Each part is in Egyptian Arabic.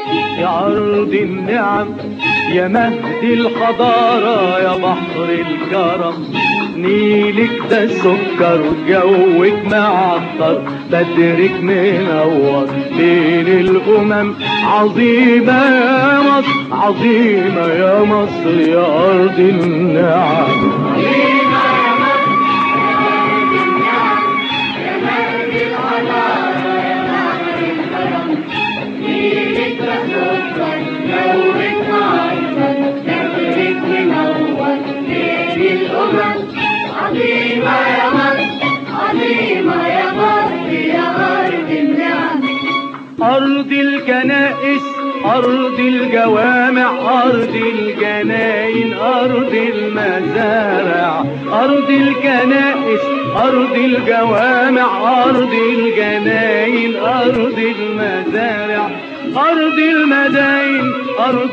يا أرض النعم يا مهد الحضارة يا بحر الكرم نيلك ده سكر جوك معطر بدرك منور بين الأمم عظيمة يا مصر عظيمة يا مصر يا أرض النعم عظيمة يا مصر عظيمة يا مصر يا أرض النعم أرض الكنائس أرض الجوامع أرض الجناين أرض المزارع أرض الكنائس أرض الجوامع أرض الجناين أرض المزارع أرض المداين أرض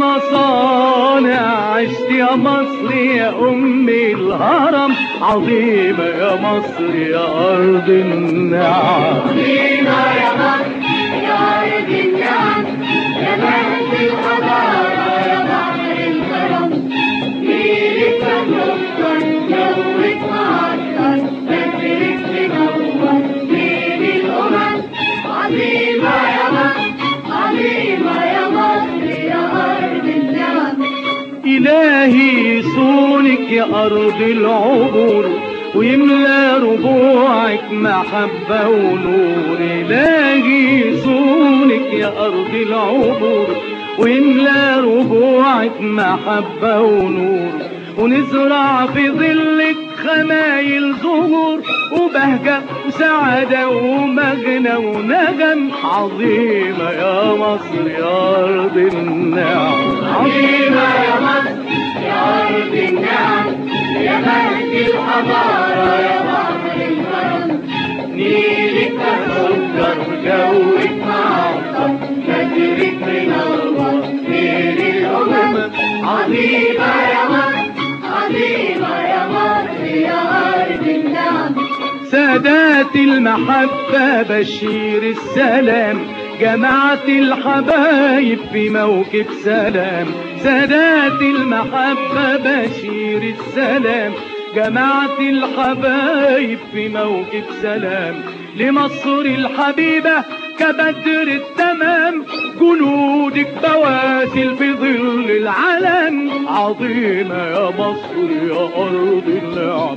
المصانع عشت يا مصر يا أم الهرم عظيمة يا مصر يا أرض النعم عظيمة يا مصر يا أرض النعم يا مهد الحضارة يا بحر الكرم نيلك مسكر جوك معطر بدرك منور بين الأمم عظيمة يا مصر عظيمة يا مصر يا أرض النعم إلهي صونك يا أرض العبور ويملى ربوعك محبة ونور إلهي صونك يا أرض العبور ويملى ربوعك محبة ونور ونزرع في ظلك خمايل زهور وبهجة وسعادة ومجنى ونغم عظيمة يا مصر يا أرض النعم عظيمة يا مصر يا أرض النعم يا مهد الحضارة يا بحر الكرم نيلك سكر جوك معطر بدرك منور بين الأمم عظيمة يا مصر عظيمة يا مصر يا أرض النعم سادات المحبة بشير السلام جماعة الحبايب في موكب سلام سادات المحبة بشير السلام جماعة الحبايب في موكب سلام لمصر الحبيبة كبدر التمام جنودك بواسل في ظل العلم عظيمة يا مصر يا أرض النعم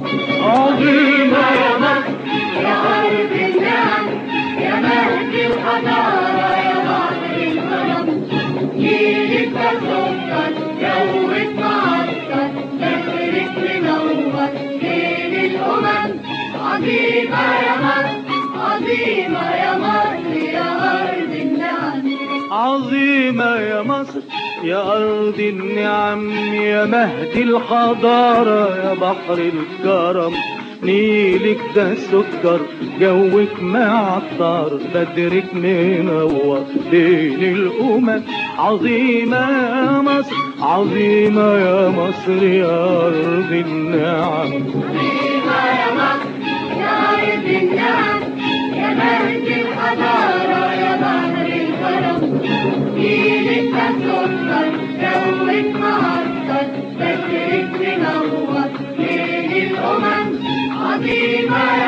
عظيمة يا مصر يا أرض النعم يا مهد الحضارة يا بحر الكرم جيلك سكر جوك معطر بدرك منور بين الأمم عظيمة يا مصر عظيمة يا مصر يا أرض النعم عظيمة يا مصر يا أرض النعم يا مهد الحضارة يا بحر الكرم نيلك ده سكر جوك معطر بدرك منور بين الأمم عظيمة يا مصر عظيمة يا مصر يا أرض النعم عظيمة يا مصر يا أرض النعم يا مهد الحضارة يا بحر الكرم جيلك سكر جوك معطر بدرك منور بين الأمم عظيمة